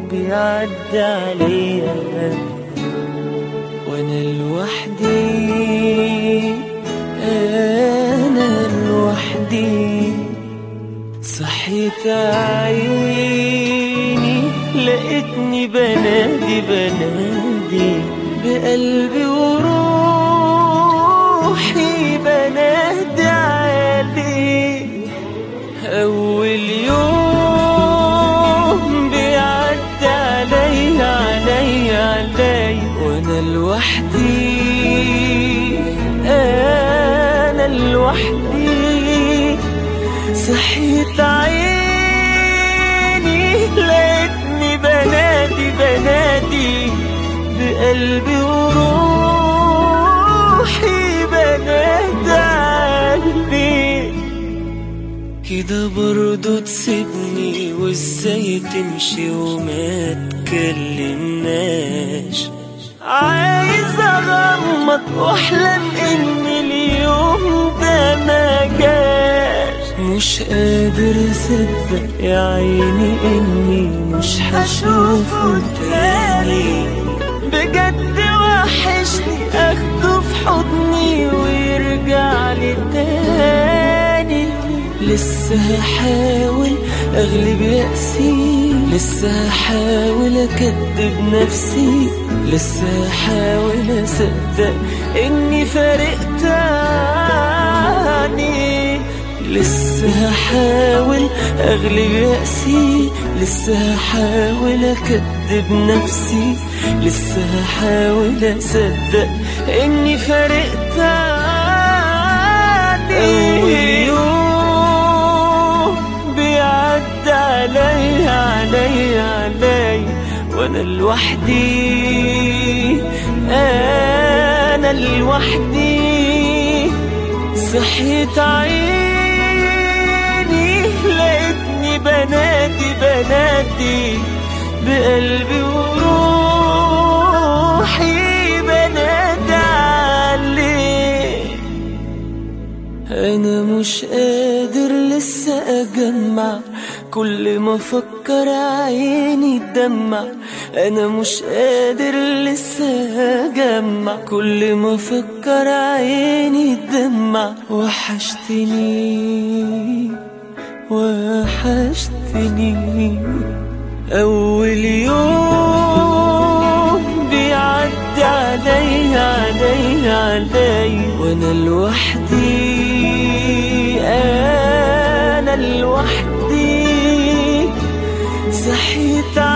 بيعدي عليا وانا لوحدي انا لوحدي صحيت عيني لقيتني بنادي بنادي بقلبي وروحي بنادي عليك أول يوم بيعدي علي علي علي وأنا لوحدي أنا لوحدي صحيت عيني لقيتني بنادي بنادي بقلبي وروحي بنادي عليك كده برضو تسيبني وازاي تمشي وما تكلمناش عايز اغمض واحلم ان اليوم ده ما جاش مش قادر اصدق يا عيني اني مش هشوفه تاني بجد وحشني اخده في حضني ويرجع لي تاني لسه هحاول اغلب يأسي لسه هحاول اكدب نفسي لسه هحاول اصدق اني فارقتني لسه هحاول اغلب يأسي لسه هحاول اكدب نفسي لسه هحاول اصدق اني فارقتني اول يوم بيعدي علي علي علي وانا لوحدي انا لوحدي صحيت عيني لقيتني بنادي بنادي بقلبي وروحي بنادي عليك انا مش قادر لسه اجمع كل ما افكر عيني تدمع انا مش قادر لسه اجمع كل ما افكر عيني تدمع وحشتني وحشتني اول يوم بيعدي علي علي علي وانا لوحدي انا لوحدي صحيت